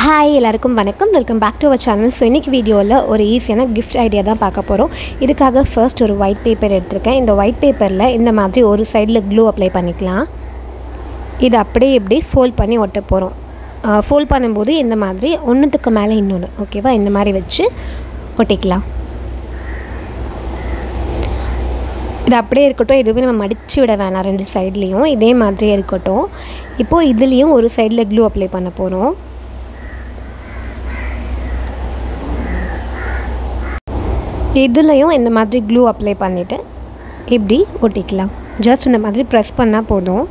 hi எல்லாருக்கும் வணக்கம் welcome back to our channel so இன்றைக்கி வீடியோவில் ஒரு ஈஸியான கிஃப்ட் ஐடியா தான் பார்க்க போகிறோம் இதுக்காக ஃபர்ஸ்ட் ஒரு ஒயிட் பேப்பர் எடுத்திருக்கேன் இந்த ஒயிட் பேப்பரில் இந்த மாதிரி ஒரு சைடில் க்ளூ அப்ளை பண்ணிக்கலாம் இது அப்படியே இப்படி ஃபோல்ட் பண்ணி ஒட்ட போகிறோம் ஃபோல்ட் பண்ணும்போது இந்த மாதிரி ஒன்றுத்துக்கு மேலே இன்னொன்று ஓகேவா இந்த மாதிரி வச்சு ஒட்டிக்கலாம் இது அப்படியே இருக்கட்டும் எதுவுமே நம்ம மடித்து விட வேணாம் ரெண்டு சைட்லேயும் இதே மாதிரியே இருக்கட்டும் இப்போது இதுலேயும் ஒரு சைடில் க்ளூ அப்ளை பண்ண போகிறோம் இதுலேயும் இந்த மாதிரி க்ளூ அப்ளை பண்ணிவிட்டு இப்படி ஒட்டிக்கலாம் ஜஸ்ட் இந்த மாதிரி ப்ரெஸ் பண்ணால் போதும்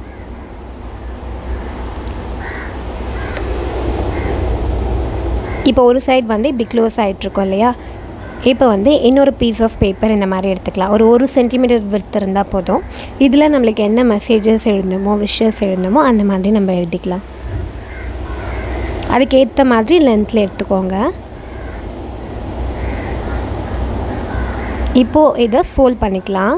இப்போ ஒரு சைடு வந்து இப்படி க்ளோஸ் ஆகிட்ருக்கோம் இல்லையா இப்போ வந்து இன்னொரு பீஸ் ஆஃப் பேப்பர் இந்த மாதிரி எடுத்துக்கலாம் ஒரு ஒரு சென்டிமீட்டர் விர்த் இருந்தால் போதும் இதில் நம்மளுக்கு என்ன மெசேஜஸ் எழுதணுமோ விஷஸ் எழுதணுமோ அந்த மாதிரி நம்ம எழுதிக்கலாம் அதுக்கேற்ற மாதிரி லென்த்தில் எடுத்துக்கோங்க இப்போது இதை ஃபோல்ட் பண்ணிக்கலாம்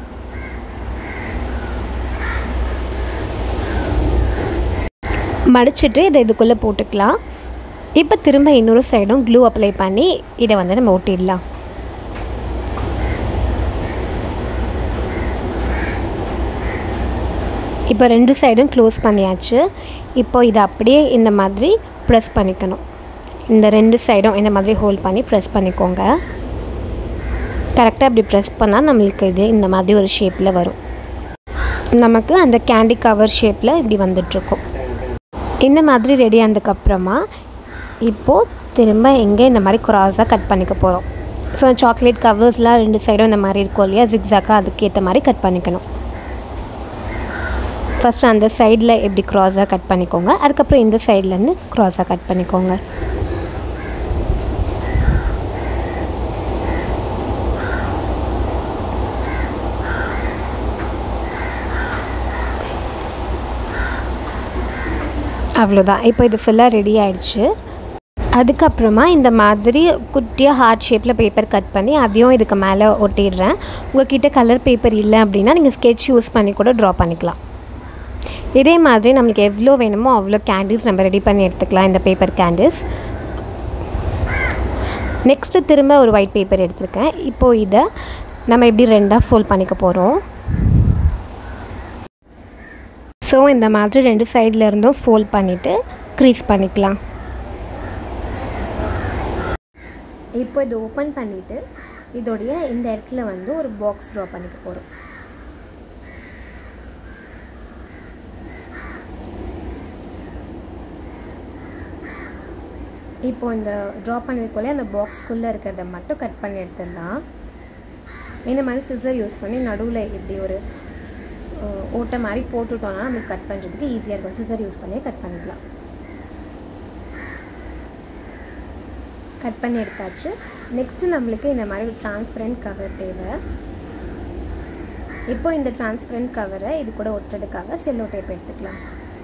மடிச்சுட்டு இதை இதுக்குள்ளே போட்டுக்கலாம் இப்போ திரும்ப இன்னொரு சைடும் க்ளூ அப்ளை பண்ணி இதை வந்து நம்ம ஒட்டிடலாம் இப்போ ரெண்டு சைடும் க்ளோஸ் பண்ணியாச்சு இப்போ இதை அப்படியே இந்த மாதிரி ப்ரெஸ் பண்ணிக்கணும் இந்த ரெண்டு சைடும் இந்த மாதிரி ஹோல்ட் பண்ணி ப்ரெஸ் பண்ணிக்கோங்க கரெக்டாக இப்படி ப்ரெஸ் பண்ணால் நம்மளுக்கு இது இந்த மாதிரி ஒரு ஷேப்பில் வரும் நமக்கு அந்த கேண்டி கவர் ஷேப்பில் இப்படி வந்துட்ருக்கும் இந்த மாதிரி ரெடி ஆனதுக்கப்புறமா இப்போது திரும்ப எங்கே இந்த மாதிரி க்ராஸாக கட் பண்ணிக்க போகிறோம் ஸோ சாக்லேட் கவர்ஸ்லாம் ரெண்டு சைடும் இந்த மாதிரி இருக்கும் இல்லையா ஜிக்ஸாக்காக அதுக்கேற்ற மாதிரி கட் பண்ணிக்கணும் ஃபஸ்ட்டு அந்த சைடில் எப்படி க்ராஸாக கட் பண்ணிக்கோங்க அதுக்கப்புறம் இந்த சைட்லேருந்து க்ராஸாக கட் பண்ணிக்கோங்க அவ்வளோதான் இப்போ இது ஃபுல்லாக ரெடி ஆயிடுச்சு அதுக்கப்புறமா இந்த மாதிரி குட்டியாக ஹார்ட் ஷேப்பில் பேப்பர் கட் பண்ணி அதையும் இதுக்கு மேலே ஒட்டிடுறேன் உங்கள்கிட்ட கலர் பேப்பர் இல்லை அப்படின்னா நீங்கள் ஸ்கெட்ச் யூஸ் பண்ணி கூட ட்ரா பண்ணிக்கலாம் இதே மாதிரி நம்மளுக்கு எவ்வளோ வேணுமோ அவ்வளோ கேண்டில்ஸ் நம்ம ரெடி பண்ணி எடுத்துக்கலாம் இந்த பேப்பர் கேண்டில்ஸ் நெக்ஸ்ட்டு திரும்ப ஒரு ஒயிட் பேப்பர் எடுத்திருக்கேன் இப்போது இதை நம்ம எப்படி ரெண்டாக ஃபோல்ட் பண்ணிக்க போகிறோம் ஸோ இந்த மாதிரி ரெண்டு சைடில் இருந்தும் ஃபோல்ட் பண்ணிவிட்டு க்ரீஸ் பண்ணிக்கலாம் இப்போ இது ஓப்பன் பண்ணிவிட்டு இதோடைய இந்த இடத்துல வந்து ஒரு பாக்ஸ் ட்ரா பண்ணிக்க போகிறோம் இப்போ இந்த ட்ரா பண்ணிருக்கோலே அந்த பாக்ஸ்க்குள்ளே இருக்கிறத மட்டும் கட் பண்ணி எடுத்துடலாம் இந்த மாதிரி சிசர் யூஸ் பண்ணி நடுவில் இப்படி ஒரு ஓட்டை மாதிரி போட்டுட்டோம்னா நம்மளுக்கு கட் பண்ணுறதுக்கு ஈஸியாக இருக்கும் சிசர் யூஸ் பண்ணி கட் பண்ணிக்கலாம் கட் பண்ணி எடுத்தாச்சு நெக்ஸ்ட்டு நம்மளுக்கு இந்த மாதிரி ஒரு டிரான்ஸ்பரண்ட் கவர் தேவை இப்போ இந்த டிரான்ஸ்பரண்ட் கவரை இது கூட ஒட்டுறதுக்காக செல்லோ டேப் எடுத்துக்கலாம்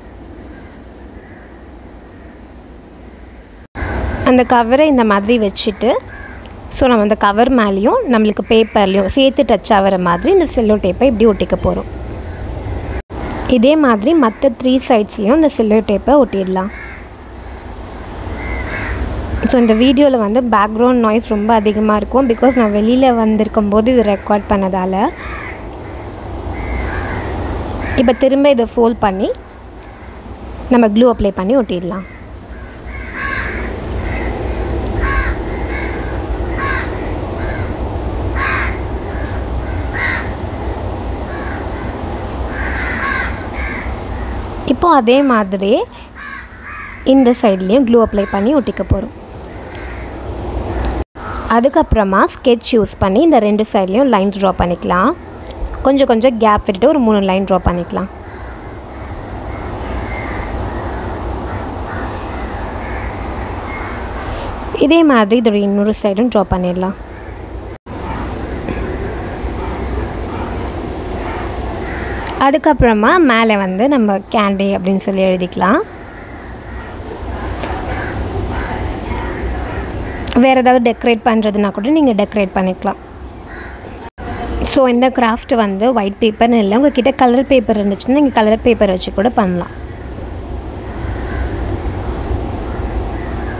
அந்த கவரை இந்த மாதிரி வச்சுட்டு ஸோ நம்ம அந்த கவர் மேலேயும் நம்மளுக்கு பேப்பர்லேயும் சேர்த்து டச் ஆகிற மாதிரி இந்த செல்லோ டேப்பை இப்படி ஒட்டிக்க போகிறோம் இதே மாதிரி மற்ற த்ரீ சைட்ஸ்லேயும் இந்த செல்லோ டேப்பை ஒட்டிடலாம் ஸோ இந்த வீடியோவில் வந்து பேக்ரவுண்ட் நாய்ஸ் ரொம்ப அதிகமாக இருக்கும் பிகாஸ் நான் வெளியில் வந்திருக்கும் போது இது ரெக்கார்ட் பண்ணதால் இப்போ திரும்ப இதை ஃபோல்ட் பண்ணி நம்ம க்ளூ அப்ளை பண்ணி ஒட்டிடலாம் இப்போது அதே மாதிரி இந்த சைட்லேயும் க்ளூ அப்ளை பண்ணி ஒட்டிக்க போகிறோம் அதுக்கப்புறமா ஸ்கெட்ச் யூஸ் பண்ணி இந்த ரெண்டு சைட்லேயும் லைன்ஸ் ட்ரா பண்ணிக்கலாம் கொஞ்சம் கொஞ்சம் கேப் விட்டுட்டு ஒரு மூணு லைன் ட்ரா பண்ணிக்கலாம் இதே மாதிரி இதோட இன்னொரு சைடும் ட்ரா பண்ணிடலாம் அதுக்கப்புறமா மேலே வந்து நம்ம கேண்டி அப்படின்னு சொல்லி எழுதிக்கலாம் வேறு ஏதாவது டெக்கரேட் பண்ணுறதுனா கூட நீங்கள் டெக்கரேட் பண்ணிக்கலாம் ஸோ இந்த கிராஃப்ட் வந்து ஒயிட் பேப்பர்னு இல்லை உங்கள் கிட்டே கலர் பேப்பர் இருந்துச்சுன்னா நீங்கள் கலர் பேப்பர் வச்சு கூட பண்ணலாம்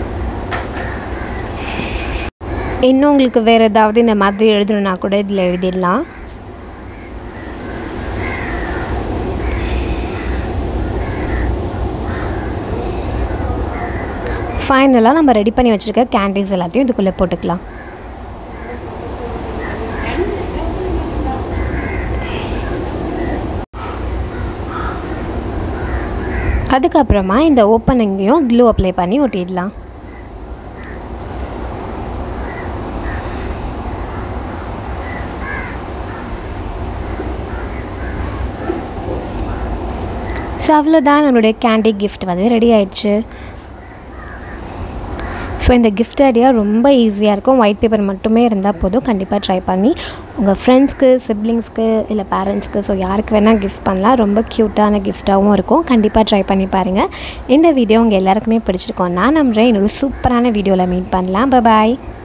இன்னும் உங்களுக்கு வேறு ஏதாவது இந்த மாதிரி எழுதணுன்னா கூட இதில் எழுதிடலாம் ஃபைனலாக நம்ம ரெடி பண்ணி வச்சுருக்க கேண்டில்ஸ் எல்லாத்தையும் இதுக்குள்ளே போட்டுக்கலாம் அதுக்கப்புறமா இந்த ஓப்பனிங்கையும் க்ளூ அப்ளை பண்ணி ஒட்டிடலாம் ஸோ அவ்வளோதான் நம்மளுடைய கேண்டி கிஃப்ட் வந்து ரெடி ஆயிடுச்சு ஸோ இந்த கிஃப்ட் ஐடியா ரொம்ப ஈஸியாக இருக்கும் ஒயிட் பேப்பர் மட்டுமே இருந்தால் போதும் கண்டிப்பாக ட்ரை பண்ணி உங்கள் ஃப்ரெண்ட்ஸ்க்கு சிப்ளிங்ஸ்க்கு இல்லை பேரண்ட்ஸ்க்கு ஸோ யாருக்கு வேணால் கிஃப்ட் பண்ணலாம் ரொம்ப க்யூட்டான கிஃப்ட்டாகவும் இருக்கும் கண்டிப்பாக ட்ரை பண்ணி பாருங்கள் இந்த வீடியோ உங்கள் எல்லாருக்குமே பிடிச்சிருக்கோம் நான் நம்புகிறேன் இன்னொரு சூப்பரான வீடியோவில் மீட் பண்ணலாம் பாய்